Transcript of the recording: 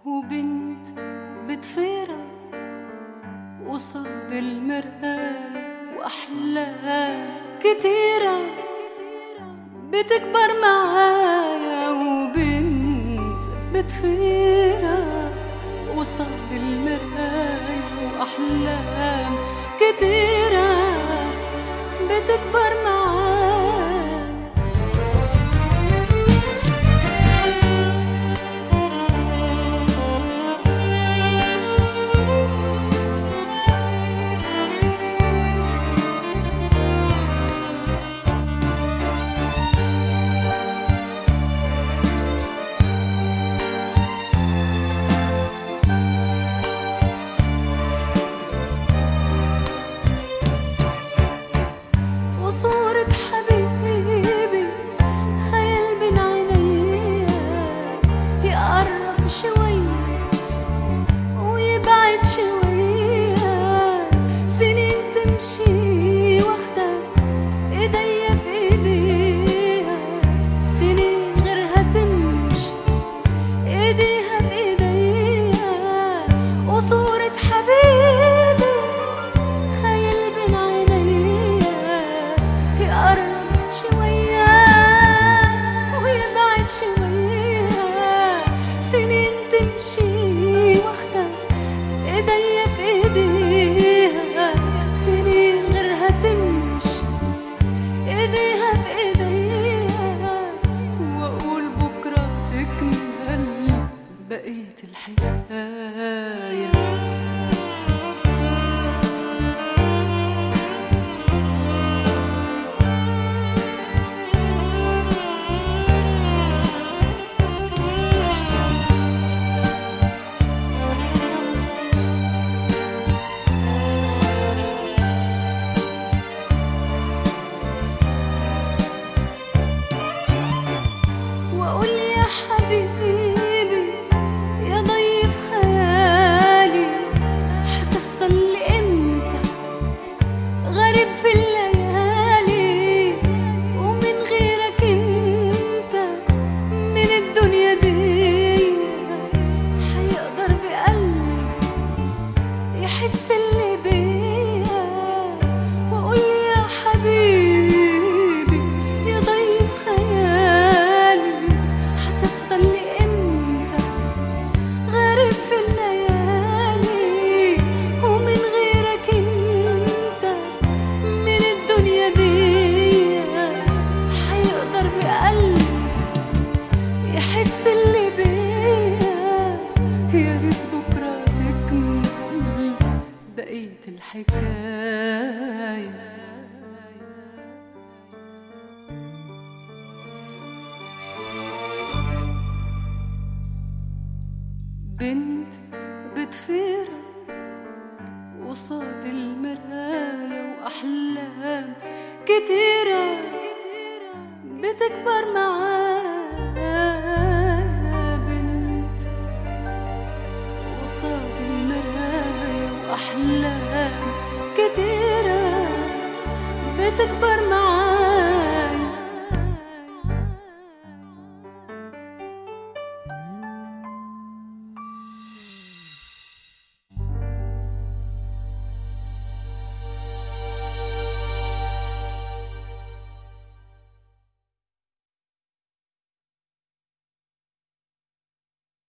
وبنت بتفيرة قصاد المرآة وأحلام كتيرة بتكبر معايا وبنت بتفيرة قصاد المرآة وأحلام كتيرة بتكبر معايا وصورة حبيبي خيال بين عينيا يقرب شوية ويبعد شوية سنين تمشي واخدة ايديا في ايديها سنين غيرها تمشي ايديها في ايديها وصورة حبيبي خيال بين عينيا يقرب شوية ويبعد شوية سنين تمشي واخدة ايديا في ايديها سنين غيرها تمشي ايديها في ايديها واقول بكرة تكمل بقية الحكاية واقول يا حبيبي يا ضيف خيالي هتفضل لامتى غريب في الليالي ومن غيرك انت من الدنيا دي هيقدر بقلبه يحس اللي بيا واقول يا حبيبي يا ضيف خيالي هتفضل لامتى غريب في الليالي ومن غيرك انت من الدنيا دي هيقدر بقلبه يحس اللي بيا يا ريت بكرة تكمل بقية الحكاية بنت بتفيرة قصاد المراية وأحلام كتيرة بتكبر معايا بنت قصاد المراية وأحلام كتيرة بتكبر